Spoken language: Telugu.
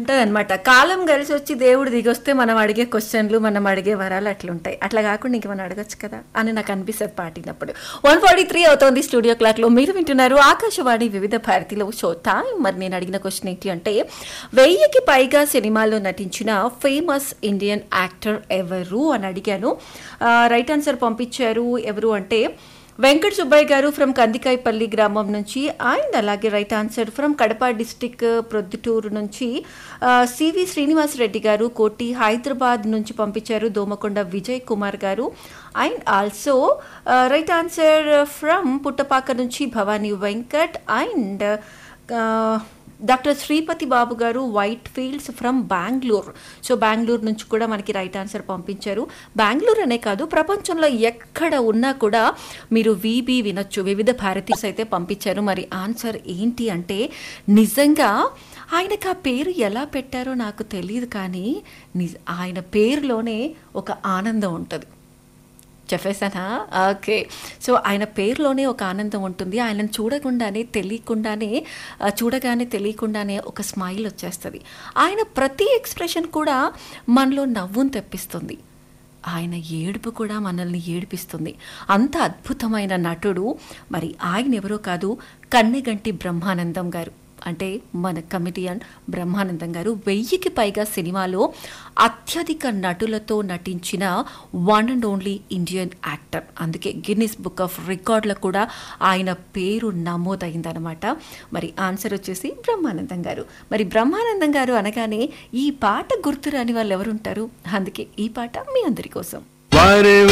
ఉంటది అనమాట కాలం కలిసి వచ్చి దేవుడు దిగొస్తే మనం అడిగే క్వశ్చన్లు మనం అడిగే వరాలు అట్లుంటాయి అట్లా కాకుండా ఇంక మనం అడగచ్చు కదా అని నాకు అనిపిస్తుంది పాటినప్పుడు వన్ ఫార్టీ త్రీ అవుతోంది స్టూడియో క్లాక్ లో మీరు వింటున్నారు ఆకాశవాణి వివిధ భారతిలో షో టైం మరి నేను అడిగిన క్వశ్చన్ ఏంటి అంటే వెయ్యికి పైగా సినిమాల్లో నటించిన ఫేమస్ ఇండియన్ యాక్టర్ ఎవరు అని అడిగాను రైట్ ఆన్సర్ పంపించారు ఎవరు అంటే వెంకట సుబ్బయ్య గారు ఫ్రమ్ కందికాయపల్లి గ్రామం నుంచి అండ్ అలాగే right answer from Kadapa district Proddatur నుంచి ఆ, సివి శ్రీనివాస్ రెడ్డి గారు కోటి హైదరాబాద్ నుంచి పంపించారు దోమకొండ విజయ్ కుమార్ గారు and also right answer from Puttapaka నుంచి భవానీ వెంకట్ అండ్ డాక్టర్ శ్రీపతి బాబు గారు white fields from Bengaluru so Bengaluru నుంచి కూడా మనకి రైట్ ఆన్సర్ పంపించారు బెంగళూరు అనే కాదు ప్రపంచంలో ఎక్కడ ఉన్నా కూడా మీరు వీబీ వినొచ్చు వివిధ భారతీస్ అయితే పంపించారు మరి ఆన్సర్ ఏంటి అంటే నిజంగా ఆయనకు ఆ పేరు ఎలా పెట్టారో నాకు తెలియదు కానీ నిజ ఆయన పేరులోనే ఒక ఆనందం ఉంటుంది చెప్పేశానా ఓకే సో ఆయన పేరులోనే ఒక ఆనందం ఉంటుంది ఆయనను చూడకుండానే తెలియకుండానే ఆ, చూడగానే తెలియకుండానే ఒక స్మైల్ వచ్చేస్తుంది ఆయన ప్రతి ఎక్స్ప్రెషన్ కూడా మనలో నవ్వును తెప్పిస్తుంది ఆయన ఏడుపు కూడా మనల్ని ఏడిపిస్తుంది అంత అద్భుతమైన నటుడు మరి ఆయన ఎవరో కాదు కన్నెగంటి బ్రహ్మానందం గారు అంటే మన కమిడియన్ బ్రహ్మానందం గారు వెయ్యికి పైగా సినిమాలో అత్యధిక నటులతో నటించిన one and only Indian actor అందుకే గిన్నిస్ బుక్ ఆఫ్ రికార్డులో కూడా ఆయన పేరు నమోదైందనమాట మరి ఆన్సర్ వచ్చేసి బ్రహ్మానందం గారు మరి బ్రహ్మానందం గారు అనగానే ఈ పాట గుర్తురాని వాళ్ళు ఎవరుంటారు అందుకే ఈ పాట మీ అందరి కోసం వారే